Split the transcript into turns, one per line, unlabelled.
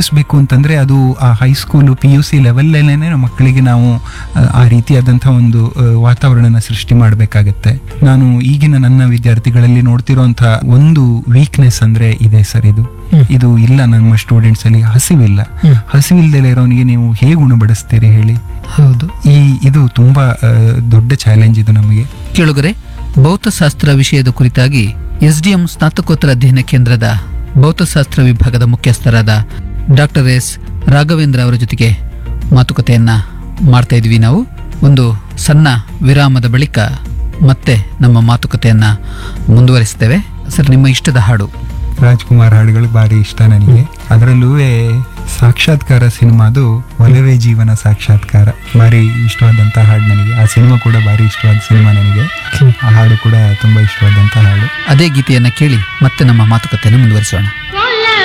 ಉಪಯೋಗಿಸ್ಬೇಕು ಅಂತಂದ್ರೆ ಅದು ಆ ಹೈಸ್ಕೂಲು ಪಿ ಯು ಸಿ ಲೆವೆಲ್ಲೇ ಮಕ್ಕಳಿಗೆ ನಾವು ಆ, ಆ ರೀತಿಯಾದಂಥ ಒಂದು ಆ, ವಾತಾವರಣನ ಸೃಷ್ಟಿ ಮಾಡಬೇಕಾಗತ್ತೆ ನಾನು ಈಗಿನ ನನ್ನ ವಿದ್ಯಾರ್ಥಿಗಳಲ್ಲಿ ನೋಡ್ತಿರೋಂಥ ಒಂದು ವೀಕ್ನೆಸ್ ಅಂದ್ರೆ ಇದೆ ಸರ್ ಇದು ಇದು ಇಲ್ಲ ನಮ್ಮ ಸ್ಟೂಡೆಂಟ್ಸ್ ಅಲ್ಲಿ ಹಸಿವಿಲ್ಲ
ಹ್ಮ್.
ಹಸಿವಿಲ್ದಲೆ ಇರೋನಿಗೆ ನೀವು ಹೇಗೆ ಉಣಬಡಿಸ್ತೀರಿ ಹೇಳಿ
ಹೌದು
ಈ ಇದು ತುಂಬಾ ಆ, ದೊಡ್ಡ ಚಾಲೆಂಜ್ ಇದು ನಮಗೆ
ಕೇಳುಗರೆ ಭೌತಶಾಸ್ತ್ರ ವಿಷಯದ ಕುರಿತಾಗಿ ಎಸ್ಡಿಎಂ ಸ್ನಾತಕೋತ್ತರ ಅಧ್ಯಯನ ಕೇಂದ್ರದ ಭೌತಶಾಸ್ತ್ರ ವಿಭಾಗದ ಮುಖ್ಯಸ್ಥರಾದ ಡಾಕ್ಟರ್ ಎಸ್ ರಾಘವೇಂದ್ರ ಅವರ ಜೊತೆಗೆ ಮಾತುಕತೆಯನ್ನ ಮಾಡ್ತಾ ಇದ್ವಿ ನಾವು ಒಂದು ಸಣ್ಣ ವಿರಾಮದ ಬಳಿಕ ಮತ್ತೆ ನಮ್ಮ ಮಾತುಕತೆಯನ್ನ ಮುಂದುವರಿಸ್ತೇವೆ ಸರ್ ನಿಮ್ಮ ಇಷ್ಟದ ಹಾಡು
ರಾಜ್ಕುಮಾರ್ ಹಾಡುಗಳು ಭಾರಿ ಇಷ್ಟ ನನಗೆ ಅದರಲ್ಲೂ ಸಾಕ್ಷಾತ್ಕಾರ ಸಿನಿಮಾದು ಒಲವೇ ಜೀವನ ಸಾಕ್ಷಾತ್ಕಾರ ಭಾರಿ ಇಷ್ಟವಾದಂಥ ಹಾಡು ನನಗೆ ಆ ಸಿನಿಮಾ ಕೂಡ ಭಾರಿ ಇಷ್ಟವಾದ ಸಿನಿಮಾ ನನಗೆ ಆ ಹಾಡು ಕೂಡ ತುಂಬಾ ಇಷ್ಟವಾದಂಥ ಹಾಡು
ಅದೇ ಗೀತೆಯನ್ನ ಕೇಳಿ ಮತ್ತೆ ನಮ್ಮ ಮಾತುಕತೆಯನ್ನು ಮುಂದುವರಿಸೋಣ
ರಾ